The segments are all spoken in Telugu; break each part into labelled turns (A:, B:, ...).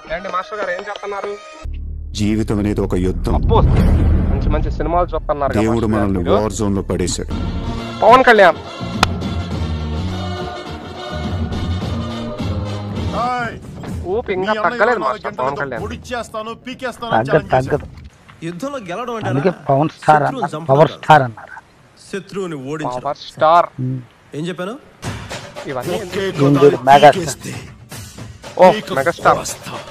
A: ఏంటి మాస్టర్ గారు ఏం చెప్తున్నారు
B: జీవితం అనేది ఒక యుద్ధం
A: అబ్బో మంచి మంచి సినిమాలు చూస్తున్నారు కదా
B: దేవుడు
A: మాస్టర్ గారు
B: మనల్ని
A: మీరు.
B: వార్ జోన్ లో పడేశాడు
A: పవన్ కళ్యాణ్ ఊపి ఇంకా తగ్గలేదు మాస్టర్ పవన్ కళ్యాణ్
C: పొడిచేస్తాను పీకేస్తాను
D: తగ్గదు తగ్గదు
E: యుద్ధంలో గెలవడం అంటే
D: అందుకే పవన్ స్టార్ అన్నారు పవర్ స్టార్ అన్నారు
E: శత్రువుని ఓడించడం
A: పవర్ స్టార్
E: ఏం చెప్పాను
A: ఇవన్నీ
D: ఈయన చూడు మెగా స్టార్
A: ఓ మెగాస్టార్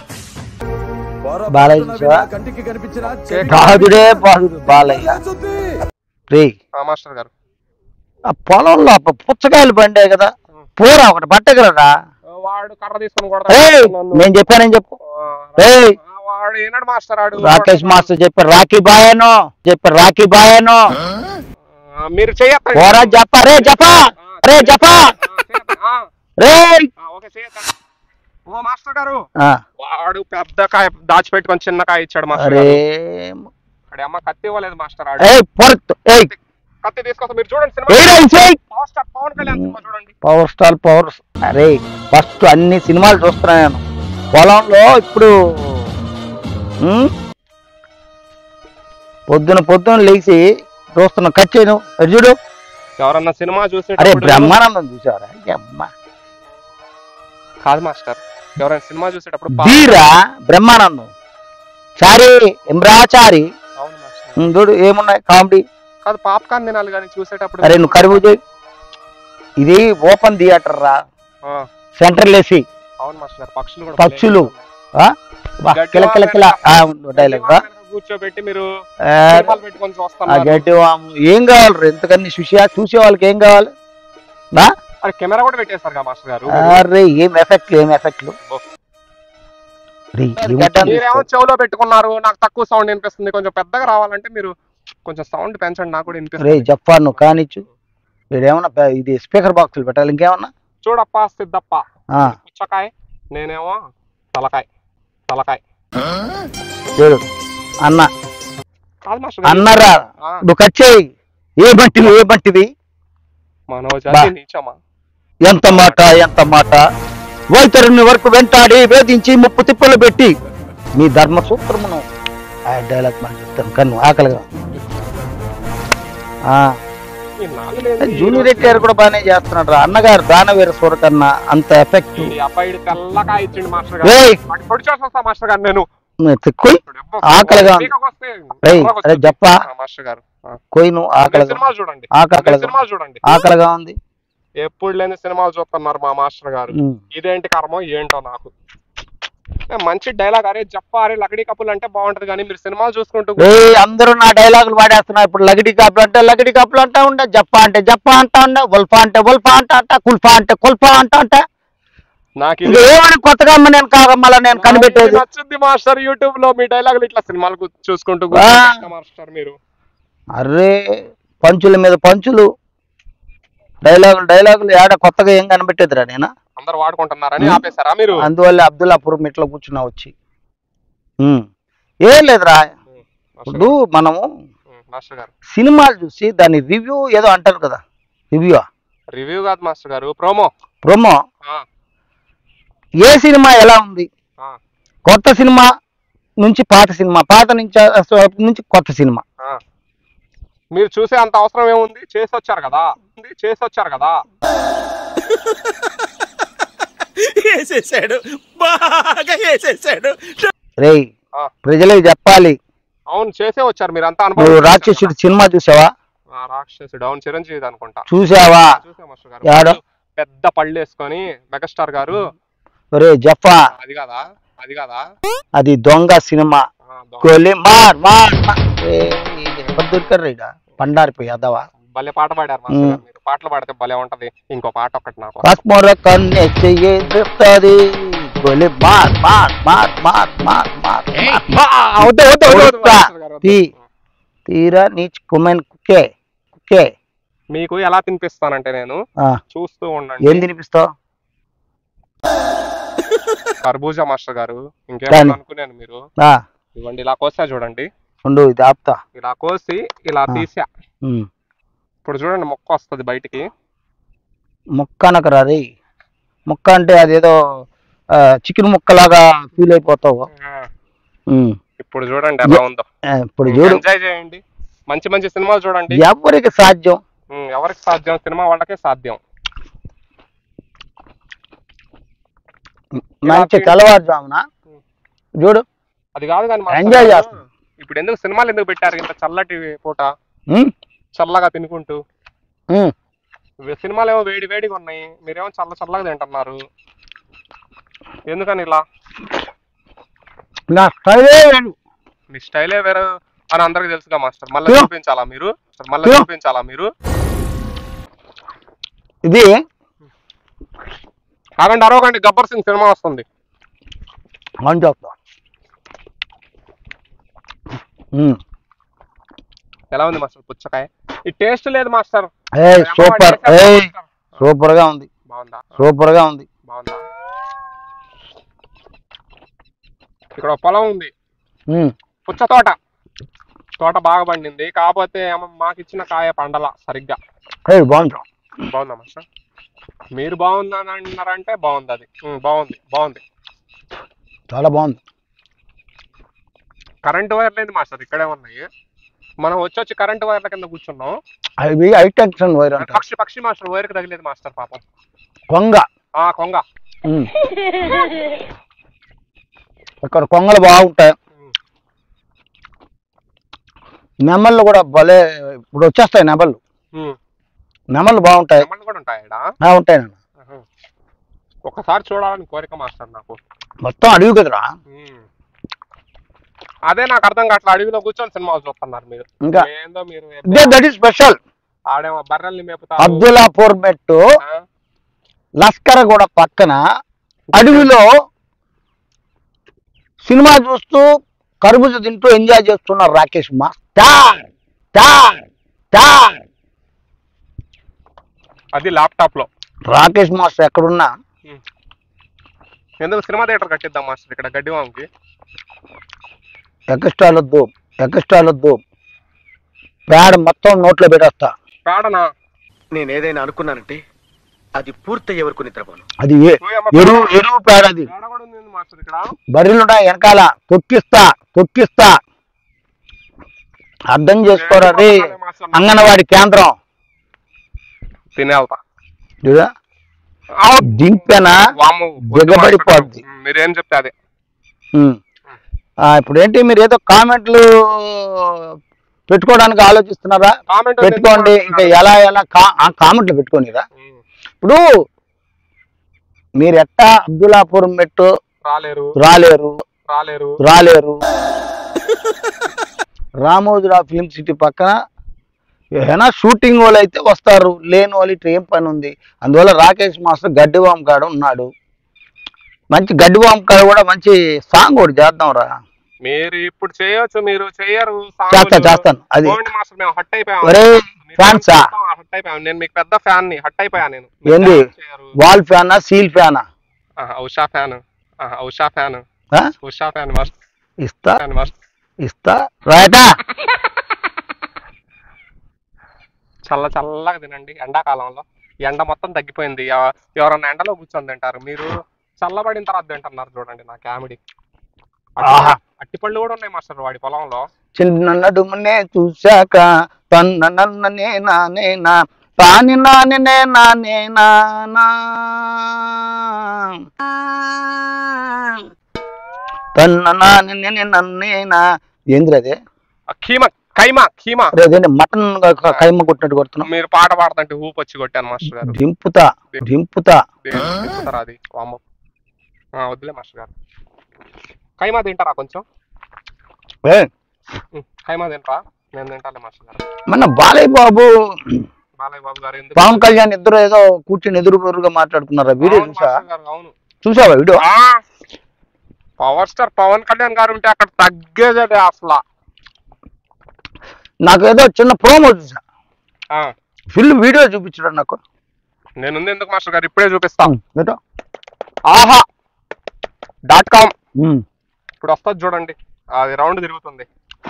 D: బాలయ్య చూసావా
E: కంటికి కనిపించిన
D: బాధుడే బాధుడు బాలయ్య రే
A: ఆ మాస్టర్ గారు
D: ఆ పొలంలో అప్ప పుచ్చకాయలు పండే కదా పూర ఒకటి పట్టగలరా
A: వాడు కర్ర తీసుకొని
D: ఏయ్
A: కొడతాడు
D: నేను చెప్పానని చెప్పు
A: ఆ,
D: ఏయ్
A: వాడు ఏనాడు మాస్టర్ ఆడు
D: రాకేష్ మాస్టర్ చెప్పారు రాఖీ బాయనో చెప్పారు రాఖీ బాయనో
A: ఆ, మీరు చేయొద్దండి.
D: పోరా చెప్ప రే చెప్ప రే చెప్ప
A: ఆ, చేయొద్దు. ఆ,
D: రే
A: ఆ, ఓకే చేయొద్దండి. ఓ మాస్టర్ గారు
D: ఆ,
A: వాడు పెద్ద కాయ దాచిపెట్టుకొని చిన్న కాయ ఇచ్చాడు మాస్టర్
D: అరే
A: గారు. వాడి అమ్మ కత్తి ఇవ్వలేదు మాస్టర్ ఆడు
D: ఏయ్ పొరత్ ఏయ్
A: కత్తి తీసుకొస్తా మీరు చూడండి సినిమా
D: ఏయ్ రే, ఇసేయ్.
A: పవర్ స్టార్ పవన్ కళ్యాణ్ సినిమా చూడండి
D: పవర్ స్టార్ పవర్ అరే ఫస్ట్ అన్ని సినిమాలు చూస్తున్నా నేను పొలంలో ఇప్పుడు ఉమ్, పొద్దున పొద్దున లేచి చూస్తున్నా కట్ చేయను అది చూడు
A: ఎవరన్నా సినిమా
D: అరే
A: చూసేటప్పుడు
D: బ్రహ్మానందం చూసావరా అమ్మా
A: కాదు మాస్టర్ ఎవరైనా సినిమా చూసేటప్పుడు పా-
D: ధీరా బ్రహ్మానందం చారి ఇమ్రాచారి
A: అవును మాస్టర్
D: ఉమ్, చూడు ఏమున్నాయి కామెడీ
A: కాదు పాప్కార్న్ తినాలి కానీ చూసేటప్పుడు
D: అరే నువ్వు కరువు చేయి ఇది ఓపెన్ థియేటర్ రా
A: ఆ,
D: సెంట్రల్ ఏసీ
A: అవును మాస్టర్ గారు పక్షులు కూడా
D: పక్షులు
A: భలే
D: ఆ? బా,
A: గడ్డి
D: కిల కిల కిల ఆ, ఉండు డైలాగ్ రా
A: వెనక కూర్చోబెట్టి మీరు
D: ఆ,
A: సినిమాలు పెట్టుకొని
D: ఆ
A: చూస్తున్నారు
D: గడ్డి వాము ఏం కావాలి ఎంతకన్నీ చూసా చూసే వాళ్ళకి ఏం కావాలి నా
A: అరే కెమెరా కూడా పెట్టేస్తారు కదా మాస్టర్ గారు
D: అరే ఏం ఎఫెక్ట్లు ఏం ఎఫెక్ట్లు రే, ఏముంటుంది?
A: మీరేమో చెవులో పెట్టుకున్నారు నాకు తక్కువ సౌండ్ వినిపిస్తుంది కొంచెం పెద్దగా రావాలంటే మీరు కొంచెం సౌండ్ పెంచండి నాకు కూడా
D: రే
A: వినిపిస్తుంది
D: జఫార్ నువ్వు కానిచ్చు వీడేమన్నా పె- ఇది స్పీకర్ బాక్సులు పెట్టాలి ఇంకేమన్నా
A: చూడప్ప సిద్ధప్ప
D: ఆ,
A: పుచ్చకాయ నేనేమో తలకాయ తలకాయ
D: చూడు అన్న
A: కాదు మాస్టర్ గారు.
D: అన్నరా
A: ఆ,
D: నువ్వు కచ్చేయి ఏ బట్టివి ఏ బట్టివి
A: మనోజ్
D: బా.
A: అది నీచమా
D: ఎంత మాట ఎంత మాట వైతరుని వరకు వెంటాడి వేధించి ముప్పు తిప్పలు పెట్టి మీ ధర్మ సూత్రమును ఆ డైలాగ్ మనం చెప్తాను కన్ను ఆకలిగా ఆ,
A: ఈ నాలుగు లేనిది
D: జూనియర్ ఎన్టీఆర్ కూడా బాగానే చేస్తున్నాడు రా అన్నగారు దానవీర సూరకన్నా అంత ఎఫెక్ట్
A: ఈ అబ్బాయి తెల్లకాయ ఇచ్చిండు మాస్టర్ గారు
D: రేయ్
A: వాడికి పొడి చేసి వస్తా మాస్టర్ గారు నేను
D: కొయ్ ఆకలిగా ఉంది.
A: పీకకు వస్తే
D: రేయ్
A: ఎర్రగా
D: అరే
A: వస్తుంది.
D: చెప్పా
A: ఆ, మాస్టర్ గారు ఆ.
D: కొయ్ నువ్వు
A: మీరు
D: ఆకలిగా
A: సినిమాలు చూడండి
D: ఆకలిగా
A: మీరు సినిమాలు చూడండి
D: ఆకలిగా ఉంది
A: ఎప్పుడు లేని సినిమాలు చూస్తున్నారు మా మాస్టర్ గారు
D: ఉమ్.
A: ఇదేంటి కర్మో ఏంటో నాకు ఏ, మంచి డైలాగ్ అరే జప్ప అరే లకడీ కప్పులు అంటే బాగుంటది కానీ మీరు సినిమాలు చూసుకుంటూ
D: రే అందరూ నా డైలాగులు వాడేస్తున్నారు ఇప్పుడు లగడి కాపులు అంటే లగడి కాపులు అంటా ఉండే జప్పా అంటే జప్పా అంటా ఉండే ఉల్ఫా అంటే ఉల్ఫా అంటా అంట కుల్ఫా అంటే కుల్ఫా అంటా అంట
A: నాకు
D: ఇంకా
A: ఇది-
D: ఏమని కొత్తగా అమ్మ నేను కాదమ్మా నేను
A: నాకు
D: కనిపెట్టేది
A: ఇది నచ్చుద్ది మాస్టర్ యూట్యూబ్ లో మీ డైలాగులు ఇట్లా సినిమాలు గు- చూసుకుంటూ
D: ఆ.
A: కూర్చోండి మాస్టర్ మీరు
D: అరే పంచుల మీద పంచులు డైలాగులు డైలాగులు ఏడ కొత్తగా ఏం కనిపెట్టేదిరా నేను
A: అందరు వాడుకుంటున్నారని ఆపేశారా మీరు
D: అందువల్ల అబ్దుల్లాపురం ఇట్లా కూర్చున్నా వచ్చి ఉమ్. ఏం లేదురా
A: మాస్టర్
D: ఇప్పుడు మనము
A: గారు, ఉమ్, మాస్టర్ గారు
D: సినిమాలు చూసి దాని రివ్యూ ఏదో అంటారు కదా రివ్యూ
A: రివ్యూ కాదు మాస్టర్ గారు ప్రోమో
D: ప్రొమో ఏ సినిమా ఎలా ఉంది కొత్త సినిమా నుంచి పాత సినిమా పాత నుంచి అసలు నుంచి కొత్త సినిమా
A: మీరు చూసే అంత అవసరం ఏముంది చేసి వచ్చారు కదా ఉంది, చేసి వచ్చారు కదా
E: వేసేసాడు బాగా వేసేసాడు
D: రేయ్
A: ఆ.
D: ప్రజలకు చెప్పాలి
A: అవును చేసే వచ్చారు మీరు అంతా
D: నువ్వు
A: అనుభవం
D: రాక్షసుడు సినిమా చూసావా
A: రాక్షసుడు అవును చిరంజీవి అనుకుంటా
D: చూసావా
A: చూసా మాస్టర్
D: యాడ?
A: గారు పెద్ద పళ్ళు వేసుకొని మెగాస్టార్ గారు
D: రే జఫా
A: అది కాదా అది కాదా
D: అది దొంగ సినిమా
A: ఆ, దొంగ.
D: గోలి మార్ మార్ మార్. రేయ్, ఇది ఎక్కడ దొరికారు రైడా పండారిపోయి అదవా
A: భలే పాట పాడారు మాస్టర్ గారు మీరు పాటలు పాడితే భలే ఉంటది ఇంకో పాట ఒకటి నాకు
D: కస్మోర కన్నే చెయ్యి చెప్తాది గోలి మార్ మార్ మార్ మార్ మార్ మార్
A: ఆ, వద్దు, వద్దు, వద్దు, వద్దు,
D: కొడుకా.
A: మాస్టర్ గారు, వద్దు.
D: తీ. తీరా నీచ్ కుమెన్ కుకే కుకే
A: మీకు ఎలా తినిపిస్తానంటే నేను
D: ఆ,
A: చూస్తూ
D: ఏం
A: ఉండండి
D: తినిపిస్తావు
A: కర్బూజా మాస్టర్ గారు
D: దాన్ని.
A: ఇంకేమో అనుకున్నాను మీరు
D: ఆ,
A: ఇవ్వండి ఇలా కోసా చూడండి
D: ఉండు ఇది ఆపుతా
A: ఇలా కోసి ఇలా
D: ఆ.
A: తీసా
D: ఉమ్.
A: ఇప్పుడు చూడండి మొక్క వస్తుంది బయటికి
D: ముక్క అనకరా రే ముక్క అంటే అదేదో చికెన్ ముక్కలాగా ఫీల్ అయిపోతావు
A: ఆ,
D: ఉమ్.
A: ఇప్పుడు చూడండి ఎలా ఉందో
D: ఆ, ఇప్పుడు చూడు
A: ఎంజాయ్ చేయండి మంచి మంచి సినిమాలు చూడండి
D: ఎవరికి సాధ్యం
A: ఉమ్, ఎవరికి సాధ్యం సినిమా వాళ్ళకే సాధ్యం
D: మంచి తెల్లవారుజామున చూడు
A: అది కాదు కానీ మాస్టర్
D: Enjoy
A: గారు,
D: చేస్తాం.
A: ఇప్పుడు ఎందుకు సినిమాలు ఎందుకు పెట్టారు ఇంత చల్లటి పూట
D: ఉమ్,
A: చల్లగా తినుకుంటూ
D: ఉమ్.
A: ఇవి సినిమాలు ఏమో వేడి వేడిగా ఉన్నాయి మీరేమో చల్ల చల్లగా తింటున్నారు ఎందుకని ఇలా
D: నా స్టైలే వేరు.
A: మీ స్టైలే వేరు అని అందరికి తెలుసుగా మాస్టర్ మళ్ళీ
D: యో.
A: చూపించాలా మీరు మళ్ళీ
D: యో.
A: చూపించాలా మీరు
D: ఇది
A: ఆగండి అరవకండి గబ్బర్ సింగ్ సినిమా వస్తుంది
D: అని చెప్తా ఉమ్.
A: ఎలా ఉంది మాస్టర్ పుచ్చకాయ ఈ టేస్ట్ లేదు మాస్టర్
D: ఏయ్
A: అమ్మ
D: సూపర్
A: వాడు చేశాడు
D: ఏయ్
A: మాస్టర్.
D: సూపర్ గా ఉంది
A: బాగుందా
D: సూపర్ గా ఉంది
A: బాగుందా ఇక్కడ ఒక పొలం ఉంది
D: ఉమ్.
A: పుచ్చ తోట తోట బాగా పండింది కాకపోతే ఏమో మాకు ఇచ్చిన కాయ పండల సరిగ్గా
D: ఏయ్ బాగుంది
A: బాగుందా మాస్టర్ మీరు బాగుందని అన్నారంటే బాగుంది అది ఉమ్, బాగుంది బాగుంది
D: చాలా బాగుంది
A: కరెంట్ వైర్ లేదు మాస్టర్ ఇక్కడే ఉన్నాయి మనం వచ్చి వచ్చి కరెంట్ వైర్ల కింద కూర్చున్నాం
D: అవి హై టెన్షన్ వైర్ అంట
A: పక్షి పక్షి మాస్టర్ వైర్కి తగిలేదు మాస్టర్ పాపం
D: కొంగ
A: ఆ కొంగ
D: ఉమ్. ఇక్కడ కొంగలు బాగుంటాయి
A: ఉమ్,
D: నెమళ్ళు కూడా భలే ఇప్పుడు వచ్చేస్తాయి నెమళ్ళు
A: ఉమ్.
D: నెమళ్ళు బాగుంటాయి
A: నెమళ్ళు కూడా ఉంటాయి ఈడ.
D: ఆ, ఉంటాయి నాన్న
A: ఆహా. ఒకసారి చూడాలని కోరిక మాస్టర్ నాకు
D: మొత్తం అడివి కదరా
A: ఉమ్. అదే నాకు అర్థం కావట్లేదు అడవిలో కూర్చొని సినిమాలు చూస్తున్నారు మీరు
D: ఇంకా
A: ఏందో మీరు
D: ఇదే దట్ ఈస్ స్పెషల్
A: ఆడేమో బర్రెల్ని మేపుతారు
D: అబ్దుల్లాపూర్ మెట్టు
A: ఆ?
D: లస్కరగూడ పక్కన అడవిలో సినిమా చూస్తూ కర్బూజ తింటూ ఎంజాయ్ చేస్తున్నారు రాకేష్ మా స్టార్ స్టార్ స్టార్
A: అది ల్యాప్టాప్ లో
D: రాకేష్ మాస్టర్ ఎక్కడున్నా
A: ఉమ్. ఎందుకు సినిమా థియేటర్ కట్టిద్దాం మాస్టర్ ఇక్కడ గడ్డివాంకి
D: ఎక్స్ట్రాలొద్దు ఎక్స్ట్రాలొద్దు పేడ మొత్తం నోట్లో పెట్టేస్తా
A: కాడనా
C: నేను ఏదైనా అనుకున్నానంటే అది పూర్తయ్యే వరకు నిద్రపోను
D: అది ఏ-
A: ఓయమ్మ,
D: ఎరువు ఎరువు పేడ అది
A: పేడ కూడా ఉంది మాస్టర్ ఇక్కడ
D: బర్రెలున్నాయి వెనకాల తొక్కిస్తా తొక్కిస్తా అర్థం చేసుకోరా రే అంగన్వాడి కేంద్రం
A: తినే వెళ్తా
D: చూడా దింపెనా
A: వామ్ము, వద్దు
D: దిగబడిపోద్ది.
A: మాస్టర్. మీరేం చెప్తే అదే
D: ఉమ్. ఆ, ఇప్పుడు ఏంటి మీరు ఏదో కామెంట్లు పెట్టుకోవడానికి ఆలోచిస్తున్నారా
A: కామెంట్
D: పెట్టుకోండి ఇంకా ఎలా ఎలా కా- ఆ కామెంట్లు పెట్టుకోనిరా ఇప్పుడు మీరు ఎట్టా అబ్దుల్లాపూర్ మెట్టు
A: రాలేరు
D: రాలేరు
A: రాలేరు
D: రాలేరు రామోజురావు ఫిలిం సిటీ పక్కన ఏమైనా షూటింగ్ వాళ్ళు అయితే వస్తారు లేని వాళ్ళు ఇట్లా ఏం పని ఉంది అందువల్ల రాకేష్ మాస్టర్ గడ్డివాం కాడ ఉన్నాడు మంచి గడ్డివాం కాడ కూడా మంచి సాంగ్ ఒకటి చేద్దాం రా
A: మీరు ఇప్పుడు చేయొచ్చు మీరు చెయ్యరు
D: చేస్తా చేస్తాను అది
A: గోవింద్ మాస్టర్ మేము హట్ అయిపోయాం
D: ఒరే ఫ్యాన్సా
A: హట్ అయిపోయాం నేను మీకు పెద్ద ఫ్యాన్ ని హట్ అయిపోయా నేను
D: ఏంది?
A: చేయరు
D: వాల్ ఫ్యానా సీల్ ఫ్యానా
A: ఆహా, ఉషా ఫ్యాన్ ఆహా, ఉషా ఫ్యాన్
D: ఆ?
A: ఉషా ఫ్యాన్ మస్త్
D: ఇస్తా
A: ఫ్యాన్ మస్త్
D: ఇస్తా రాయటా
A: చల్ల చల్లగా తినండి ఎండాకాలంలో ఎండ మొత్తం తగ్గిపోయింది ఎవ- ఎవరన్నా ఎండలో కూర్చొని తింటారు మీరు చల్లబడిన తర్వాత తింటున్నారు చూడండి నా కామెడీ
D: ఆహా.
A: అట్టిపళ్ళు కూడా ఉన్నాయి మాస్టర్ వాడి పొలంలో
D: చిన్న నడుమునే చూశాక తన్న నన్న నేనా నేనా తాని నాని నేనా నేనా నా. తన్న నాని నేనే నన్నేనా ఏంది అదే
A: ఆ కీమ కైమా కీమా
D: అరే అదేంటి మటన్ క- కైమ కొట్టినట్టు కొడుతున్నాం
A: మీరు పాట పాడుతుంటే ఊపు వచ్చి కొట్టాను మాస్టర్ గారు
D: దింపుతా దింపుతా
A: దేనికి తింటారా అది వామ్మ ఆ, వద్దులే మాస్టర్ గారు కైమా తింటారా కొంచెం
D: ఏ,
A: ఉం, కైమా తింటారా నేను తింటాలే మాస్టర్ గారు
D: మొన్న బాలయ్య బాబు
A: బాలయ్య బాబు గారు ఎందుకు
D: పవన్ కళ్యాణ్ ఇద్దరు ఏదో కూర్చొని ఎదురు బెదురుగా మాట్లాడుకున్నారా వీడియో
A: అవును
D: చూసా
A: మాస్టర్ గారు, అవును
D: చూసావా వీడియో
A: ఆ, పవర్ స్టార్ పవన్ కళ్యాణ్ గారు ఉంటే అక్కడ తగ్గేదే అసలు
D: నాకు ఏదో చిన్న ప్రోమో చూసా
A: ఆ,
D: ఫిల్ వీడియో చూపించడం నాకు
A: నేనుంది ఎందుకు మాస్టర్ గారు ఇప్పుడే చూపిస్తా
D: ఏటో
A: ఆహా డాట్ కామ్
D: ఉమ్.
A: ఇప్పుడు వస్తుంది చూడండి అది రౌండ్ తిరుగుతుంది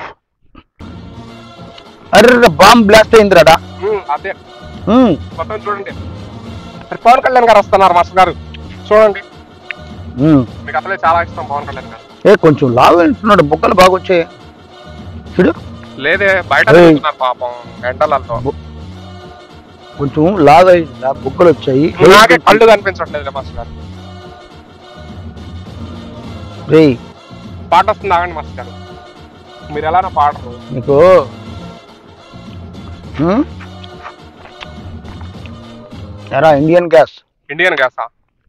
D: అర్రే బాంబ్ బ్లాస్ట్ అయిందిరాడా
A: ఉం, అదే
D: ఉమ్.
A: మొత్తం చూడండి మరి పవన్ కళ్యాణ్ గారు వస్తున్నారు మాస్టర్ గారు చూడండి
D: ఉమ్.
A: మీకు అసలే చాలా ఇష్టం పవన్ కళ్యాణ్ గారు
D: ఏ కొంచెం లావు అంటున్నాడు బుక్కలు బాగా వచ్చాయి చూడు
A: లేదే బయట
D: ఏయ్.
A: తిరుగుతున్నారు పాపం ఎండలలో
D: కొంచెం లావు అయింది బుక్కలు వచ్చాయి
A: నాకే కళ్ళు కనిపించట్లేదు మాస్టర్ గారు
D: రేయ్
A: పాట వస్తుంది ఆగండి మాస్టర్ గారు మీరు ఎలానో పాడరు
D: నీకు ఉమ్? ఎరా ఇండియన్ గ్యాస్
A: ఇండియన్ గ్యాసా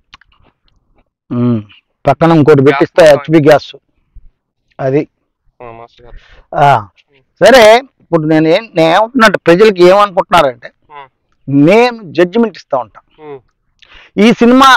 D: ఉమ్. పక్కన ఇంకోటి పెట్టిస్తా
A: గ్యాస్
D: హెచ్పి గ్యాస్ అది
A: మాస్టర్ గారు
D: ఆ, సరే ఇప్పుడు నేను ఏం నేను ఏమంటున్నట్టు ప్రజలకి ఏమనుకుంటున్నారంటే
A: ఉమ్,
D: నేను జడ్జిమెంట్ ఇస్తా ఉంటా
A: ఉమ్.
D: ఈ సినిమా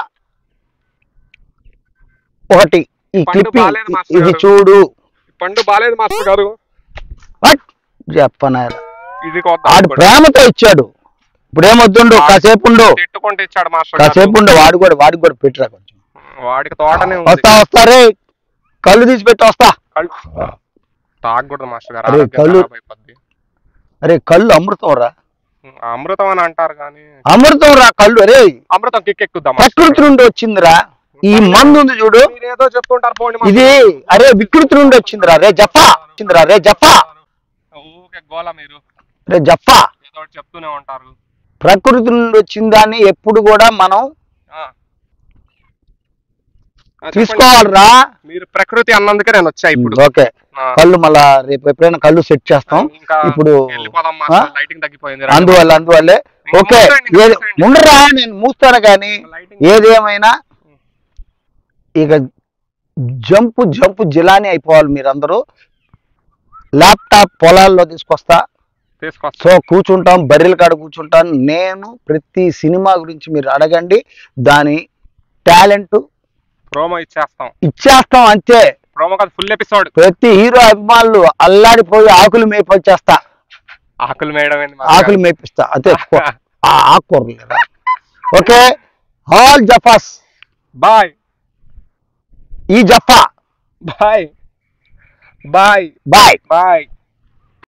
D: ఒకటి ఈ
A: పండు
D: క్లిప్
A: బాలేదు మాస్టర్
D: ఇది
A: గారు.
D: చూడు
A: పండు బాలేదు మాస్టర్ గారు
D: వాట్ చెప్పనాయన
A: ఇది కొత్త
D: ఆడు ప్రేమతో ఇచ్చాడు ఇప్పుడు ఏమొద్దుండు కాసేపు ఉండు
A: తిట్టుకుంటే ఇచ్చాడు మాస్టర్
D: కాసేపు
A: గారు
D: ఉండు వాడు కూడా వాడికి కూడా పెట్టిరా కొంచెం
A: వాడికి తోటనే ఉంది
D: వస్తా వస్తా రే కళ్ళు తీసి పెట్టి వస్తా
A: కళ్ళు తాగకూడదు మాస్టర్ గారు
D: అరే,
A: ఆరోగ్యం
D: కళ్ళు-
A: ఖరాబ్ అయిపోద్ది.
D: అరే కళ్ళు అమృతం రా
A: అమృతం అని అంటారు కానీ
D: అమృతం రా కళ్ళు అరే
A: అమృతం కిక్ ఎక్కుద్దాం మాస్టర్
D: ప్రకృతి
A: గారు.
D: నుండి వచ్చిందిరా ఈ మందు ఉంది చూడు
A: మీరు ఏదో చెప్తుంటారు పోండి మాస్టర్
D: ఇది
A: గారు.
D: అరే వికృతి నుండి వచ్చిందిరా రే జఫా వచ్చిందిరా రే జఫా
A: ఊకే గోల మీరు
D: రే జఫా
A: ఏదో ఒకటి చెప్తూనే ఉంటారు
D: ప్రకృతి నుండి వచ్చిన దాన్ని ఎప్పుడు కూడా మనం
A: ఆ. ఆ, చెప్పండి.
D: తీసుకోవాలిరా
A: మీరు ప్రకృతి అన్నందుకే నేను వచ్చా ఇప్పుడు
D: ఓకే
A: ఆ.
D: కళ్ళు మళ్ళా రేపు ఎప్పుడైనా కళ్ళు సెట్ చేస్తాం
A: ఇంకా
D: ఇప్పుడు
A: వెళ్ళిపోదాం
D: ఆ?
A: మాస్టర్ లైటింగ్ తగ్గిపోయింది రండి.
D: అందువల్ల అందువల్లే
A: ఇంకా
D: ఓకే
A: మూసేయండి, ఇంకా
D: ఏది
A: మూసేయండి.
D: ఉండరా నేను మూస్తాను కానీ
A: లైటింగ్
D: ఏదేమైనా ఇక జంపు జంపు జిలాని అయిపోవాలి మీరందరూ ల్యాప్టాప్ పొలాల్లో తీసుకొస్తా
A: తీసుకొస్తా
D: సో కూర్చుంటాం బర్రెల కాడ కూర్చుంటాం నేను ప్రతి సినిమా గురించి మీరు అడగండి దాని టాలెంట్
A: ప్రోమో ఇచ్చేస్తాం
D: ఇచ్చేస్తాం అంతే
A: ప్రోమో కాదు ఫుల్ ఎపిసోడ్
D: ప్రతి హీరో అభిమానులు అల్లాడిపోయి ఆకులు మేపొచ్చేస్తా
A: ఆకులు మేయడం ఏంది మా
D: ఆకులు మేపిస్తా అదే ఆ ఆకుకూరలు లేదా ఓకే ఆల్ జఫాస్
A: బాయ్
D: ఈ జఫా
A: బాయ్ బాయ్
D: బాయ్
A: బాయ్